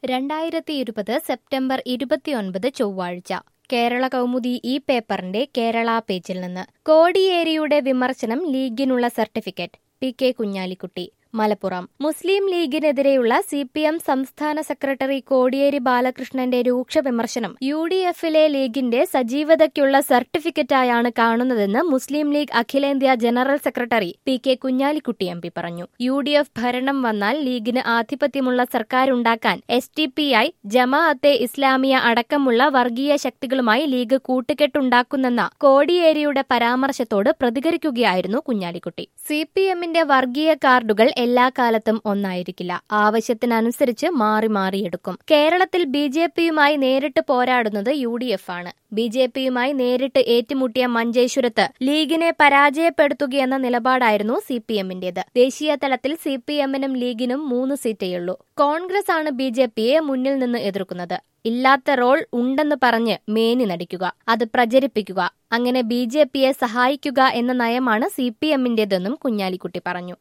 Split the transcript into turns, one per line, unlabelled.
രണ്ടായിരത്തി ഇരുപത് സെപ്റ്റംബർ ഇരുപത്തിയൊൻപത് ചൊവ്വാഴ്ച കേരള കൗമുദി ഈ പേപ്പറിന്റെ കേരള പേജിൽ നിന്ന് കോടിയേരിയുടെ വിമർശനം ലീഗിനുള്ള certificate P K Kunhalikutty Malappuram Muslim ലീഗിനെതിരെയുള്ള സി പി എം സംസ്ഥാന സെക്രട്ടറി കോടിയേരി ബാലകൃഷ്ണന്റെ രൂക്ഷ വിമർശനം യു ഡി എഫിലെ ലീഗിന്റെ സജീവതയ്ക്കുള്ള സർട്ടിഫിക്കറ്റായാണ് കാണുന്നതെന്ന് മുസ്ലിം ലീഗ് അഖിലേന്ത്യാ general secretary P K Kunhalikutty M P പറഞ്ഞു യു ഡി എഫ് ഭരണം വന്നാൽ ലീഗിന് ആധിപത്യമുള്ള സർക്കാരുണ്ടാക്കാൻ S T P I Jamaat-e Islamiya അടക്കമുള്ള വർഗീയ ശക്തികളുമായി ലീഗ് കൂട്ടുകെട്ടുണ്ടാക്കുന്നെന്ന കോടിയേരിയുടെ പരാമർശത്തോട് പ്രതികരിക്കുകയായിരുന്നു കുഞ്ഞാലിക്കുട്ടി സി പി എമ്മിന്റെ വർഗീയ കാർഡുകൾ എല്ലാ കാലത്തും ഒന്നായിരിക്കില്ല ആവശ്യത്തിനനുസരിച്ച് മാറി മാറിയെടുക്കും കേരളത്തിൽ ബി ജെ പിയുമായി നേരിട്ട് പോരാടുന്നത് യു ഡി എഫ് ആണ് ബി ജെ പിയുമായി നേരിട്ട് ഏറ്റുമുട്ടിയ മഞ്ചേശ്വരത്ത് ലീഗിനെ പരാജയപ്പെടുത്തുകയെന്ന നിലപാടായിരുന്നു സി പി എമ്മിന്റേത് ദേശീയ തലത്തിൽ സി പി എമ്മിനും ലീഗിനും മൂന്ന് സീറ്റേയുള്ളൂ കോൺഗ്രസ് ആണ് ബി ജെ പിയെ മുന്നിൽ നിന്ന് എതിർക്കുന്നത് ഇല്ലാത്ത റോൾ ഉണ്ടെന്ന് പറഞ്ഞ് മേനി നടിക്കുക അത് പ്രചരിപ്പിക്കുക അങ്ങനെ ബി ജെ പിയെ സഹായിക്കുക എന്ന നയമാണ് സി പി എമ്മിന്റേതെന്നും കുഞ്ഞാലിക്കുട്ടി പറഞ്ഞു